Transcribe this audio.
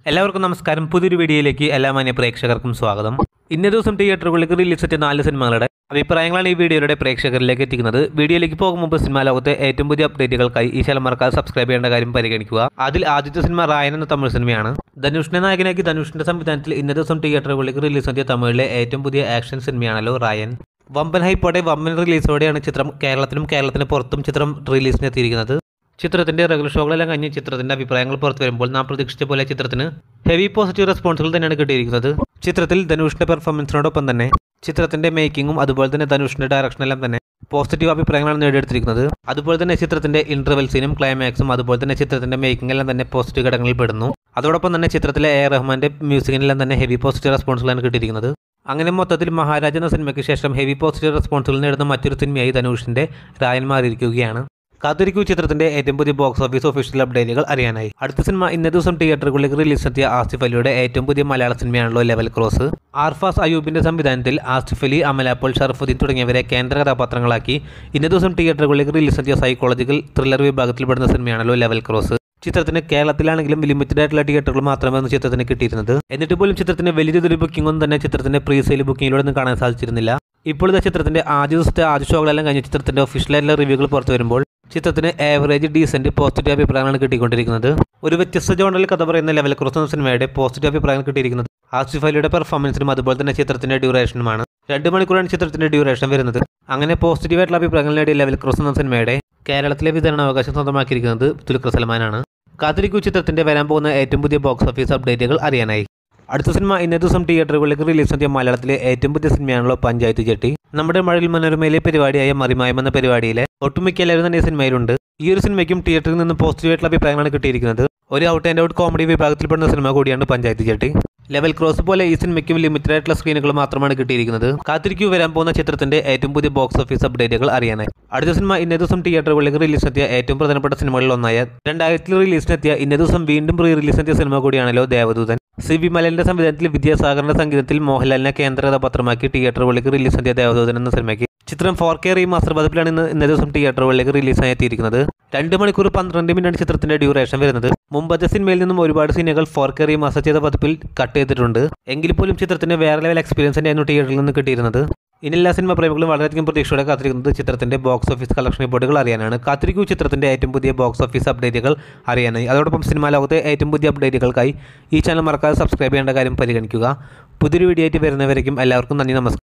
എല്ലാവർക്കും നമസ്കാരം പുതിയൊരു വീഡിയോയിലേക്ക് എല്ലാ മാന്യ പ്രേക്ഷകർക്കും സ്വാഗതം ഇന്നേ ദിവസം തിയേറ്ററുകളിലേക്ക് റിലീസ് ചെയ്ത നാല് സിനിമകളുടെ അഭിപ്രായങ്ങളാണ് ഈ വീഡിയോയുടെ പ്രേക്ഷകരിലേക്ക് എത്തിക്കുന്നത് വീഡിയോയിലേക്ക് പോകും മുമ്പ് സിനിമാ ലോകത്തെ ഏറ്റവും പുതിയ അപ്ഡേറ്റുകൾക്കായി ഈ ചാനൽ മറക്കാതെ സബ്സ്ക്രൈബ് ചെയ്യേണ്ട കാര്യം പരിഗണിക്കുക അതിൽ ആദ്യത്തെ സിനിമ റായൻ എന്ന തമിഴ് സിനിമയാണ് ധനുഷിനെ നായകനാക്കി ധനുഷിന്റെ സംവിധാനത്തിൽ ഇന്നേ ദിവസം തിയേറ്ററുകളിലേക്ക് റിലീസ് ചെയ്ത തമിഴിലെ ഏറ്റവും പുതിയ ആക്ഷൻ സിനിമയാണല്ലോ റായൻ വമ്പൻ ഹൈപ്പോടെ വമ്പൻ റിലീസോടെയാണ് ചിത്രം കേരളത്തിലും കേരളത്തിന് പുറത്തും ചിത്രം റിലീസിന് എത്തിയിരിക്കുന്നത് ചിത്രത്തിന്റെ റെഗുലർ ഷോകളെല്ലാം കഴിഞ്ഞ് ചിത്രത്തിന്റെ അഭിപ്രായങ്ങൾ പുറത്തു വരുമ്പോൾ നാം പ്രതീക്ഷിച്ച പോലെ ചിത്രത്തിന് ഹെവി പോസിറ്റീവ് റെസ്പോൺസുകൾ തന്നെയാണ് കിട്ടിയിരിക്കുന്നത് ചിത്രത്തിൽ ധനുഷിന്റെ പെർഫോമൻസിനോടൊപ്പം തന്നെ ചിത്രത്തിന്റെ മേക്കിങ്ങും അതുപോലെ തന്നെ ധനുഷിന്റെ ഡയറക്ഷനെല്ലാം തന്നെ പോസിറ്റീവ് അഭിപ്രായങ്ങളാണ് നേടിയെടുത്തിരിക്കുന്നത് അതുപോലെ തന്നെ ചിത്രത്തിന്റെ ഇന്റർവെൽസിനും ക്ലൈമാക്സും അതുപോലെ തന്നെ ചിത്രത്തിന്റെ മേക്കിംഗ് എല്ലാം തന്നെ പോസിറ്റീവ് ഘടകങ്ങളിൽ പെടുന്നു അതോടൊപ്പം തന്നെ ചിത്രത്തിലെ എ റഹ്മാന്റെ മ്യൂസിക്കിനെല്ലാം തന്നെ ഹെവി പോസിറ്റീവ് റെസ്പോൺസുകളാണ് കിട്ടിയിരിക്കുന്നത് അങ്ങനെ മൊത്തത്തിൽ മഹാരാജ എന്ന സിനിമയ്ക്ക് ശേഷം ഹെവി പോസിറ്റീവ് റെസ്പോൺസുകൾ നേടുന്ന മറ്റൊരു സിനിമയായി ധനുഷിന്റെ രായൻ മാറിയിരിക്കുകയാണ് കാത്തിരിക്കൂ ചിത്രത്തിന്റെ ഏറ്റവും പുതിയ ബോക്സ് ഓഫീസ് ഒഫീഷ്യൽ അപ്ഡേറ്റുകൾ അറിയാനായി അടുത്ത സിനിമ ഇന്നേ ദിവസം തിയേറ്ററുകളിലേക്ക് റിലീസ് എത്തിയ ആസിഫ് അലിയുടെ ഏറ്റവും പുതിയ മലയാള സിനിമയാണല്ലോ ലെവൽ ക്രോസ് ആർഫാസ് അയൂബിന്റെ സംവിധാനത്തിൽ ആസിഫ് അലി അമലാപ്പോൾ ഷറഫുദ്ദീൻ തുടങ്ങിയവരെ കേന്ദ്ര കഥാപാത്രങ്ങളാക്കി ഇന്നേ ദിവസം തിയേറ്ററുകളിലേക്ക് റിലീസ് എത്തിയ സൈക്കോളജിക്കൽ ത്രില്ലർ വിഭാഗത്തിൽപ്പെടുന്ന സിനിമയാണല്ലോ ലെവൽ ക്രോസ് ചിത്രത്തിന് കേരളത്തിലാണെങ്കിലും ലിമിറ്റഡ് ആയിട്ടുള്ള തിയേറ്ററുകൾ മാത്രമേ ചിത്രത്തിന് കിട്ടിയിരുന്നത് എന്നിട്ട് പോലും ചിത്രത്തിന് വലിയ രീതിയിൽ ബുക്കിംഗ് ഒന്നും തന്നെ ചിത്രത്തിന്റെ പ്രീ സെയിൽ ബുക്കിങ്ങിലൂടെ ഒന്നും കാണാൻ സാധിച്ചിരുന്നില്ല ഇപ്പോൾ ഇതാ ചിത്രത്തിന്റെ ആദ്യ ദിവസത്തെ ആദ്യ ഷോകളെല്ലാം കഴിഞ്ഞ് ചിത്രത്തിന്റെ ഒഫീഷ്യലായിട്ടുള്ള റിവ്യൂകൾ പുറത്തു വരുമ്പോൾ ചിത്രത്തിന് ആവറേജ് ഡീസന്റ് പോസിറ്റീവ് അഭിപ്രായങ്ങളാണ് കിട്ടിക്കൊണ്ടിരിക്കുന്നത് ഒരു വ്യത്യസ്ത ജോണറിൽ കഥ പറയുന്ന ലെവൽ ക്രോസ് എന്ന സിനിമയുടെ പോസിറ്റീവ് അഭിപ്രായങ്ങൾ കിട്ടിയിരിക്കുന്നത് ആസിഫ് അലിയുടെ പെർഫോമൻസിനും അതുപോലെ തന്നെ ചിത്രത്തിന്റെ ഡ്യൂറേഷനുമാണ് രണ്ട് മണിക്കൂറാണ് ചിത്രത്തിന്റെ ഡ്യൂറേഷൻ വരുന്നത് അങ്ങനെ പോസിറ്റീവ് ആയിട്ടുള്ള അഭിപ്രായങ്ങൾ നേടിയ ലെവൽ ക്രോസ് എന്ന സിനിമയുടെ കേരളത്തിലെ വിതരണാവകാശം സ്വന്തമാക്കിയിരിക്കുന്നത് ദുൽഖർ സൽമാനാണ് കാത്തിരിക്കൂ ചിത്രത്തിന്റെ വരാൻ പോകുന്ന ഏറ്റവും പുതിയ ബോക്സ് ഓഫീസ് അപ്ഡേറ്റുകൾ അറിയാനായി അടുത്ത സിനിമ ഇന്നേ ദിവസം തിയേറ്ററുകളിലേക്ക് റിലീസ് ചെയ്ത മലയാളത്തിലെ ഏറ്റവും പുതിയ സിനിമയാണല്ലോ പഞ്ചായത്ത് ചെട്ടി നമ്മുടെ മഴയിൽ മനോരമയിലെ പരിപാടിയായ മറിമായം എന്ന പരിപാടിയിലെ ഒട്ടുമിക്ക എല്ലാവരും തന്നെ ഈ സിനിമയിലുണ്ട് ഈ ഒരു സിനിമയ്ക്കും തിയേറ്ററിൽ നിന്ന് പോസിറ്റീവ് ആയിട്ടുള്ള അഭിപ്രായങ്ങളാണ് കിട്ടിയിരിക്കുന്നത് ഒരു ഔട്ട് ആൻഡ് ഔട്ട് കോമഡി വിഭാഗത്തിൽപ്പെടുന്ന സിനിമ കൂടിയാണ് പഞ്ചായത്ത് ചെട്ടി ലെവൽ ക്രോസ് പോലെ ഈ സിനിമയ്ക്കും ലിമിറ്റഡ് ആയിട്ടുള്ള സ്ക്രീനുകൾ മാത്രമാണ് കിട്ടിയിരിക്കുന്നത് കാത്തിരിക്കൂ വരാൻ പോകുന്ന ചിത്രത്തിന്റെ ഏറ്റവും പുതിയ ബോക്സ് ഓഫീസ് അപ്ഡേറ്റുകൾ അറിയാനായി അടുത്ത സിനിമ ഇന്നേ ദിവസം തിയേറ്ററുകളിലേക്ക് റിലീസ് എത്തിയ ഏറ്റവും പ്രധാനപ്പെട്ട സിനിമകളിൽ ഒന്നായ രണ്ടായിരത്തിൽ റിലീസിനെത്തിയ ഇന്നേ ദിവസം വീണ്ടും റീ റിലീസ് എത്തിയ സിനിമ കൂടിയാണല്ലോ ദേവദൂതൻ സി വി മലന്റെ സംവിധാനത്തിൽ വിദ്യാസാഗറിന്റെ സംഗീതത്തിൽ മോഹൻലാലിനെ കേന്ദ്ര കഥാപാത്രമാക്കി തിയേറ്ററുകളിലേക്ക് റിലീസ് എത്തിയ ദേവദൂതൻ എന്ന സിനിമയ്ക്ക് ചിത്രം ഫോർ കെ റീമാസ്റ്റർ പതിപ്പിലാണ് ഇന്ന് ഇന്നേ ദിവസം തിയേറ്ററുകളിലേക്ക് റിലീസായി എത്തിയിരിക്കുന്നത് രണ്ട് മണിക്കൂർ പന്ത്രണ്ട് മിനിറ്റാണ് ചിത്രത്തിന്റെ ഡ്യൂറേഷൻ വരുന്നത് മുമ്പത്തെ സിനിമയിൽ നിന്നും ഒരുപാട് സീനുകൾ ഫോർ കെ റീമാസ്റ്റർ ചെയ്ത പതിപ്പിൽ കട്ട് ചെയ്തിട്ടുണ്ട് എങ്കിൽ പോലും ചിത്രത്തിന് വേറെ ലെവൽ എക്സ്പീരിയൻസ് തന്നെയായിരുന്നു തിയേറ്ററിൽ നിന്ന് കിട്ടിയിരുന്നത് ഇനി എല്ലാ സിനിമ പ്രേമികളും വളരെയധികം പ്രതീക്ഷയോടെ കാത്തിരിക്കുന്നത് ചിത്രത്തിന്റെ ബോക്സ് ഓഫീസ് കളക്ഷൻ റിപ്പോർട്ടുകൾ അറിയാനാണ് കാത്തിരിക്കൂ ചിത്രത്തിന്റെ ഏറ്റവും പുതിയ ബോക്സ് ഓഫീസ് അപ്ഡേറ്റുകൾ അറിയാനായി അതോടൊപ്പം സിനിമാ ലോകത്തെ ഏറ്റവും പുതിയ അപ്ഡേറ്റുകൾക്കായി ഈ ചാനൽ മറക്കാതെ സബ്സ്ക്രൈബ് ചെയ്യേണ്ട കാര്യം പരിഗണിക്കുക പുതിയൊരു വീഡിയോ ആയിട്ട് വരുന്നവരേക്കും എല്ലാവർക്കും നന്ദി നമസ്കാരം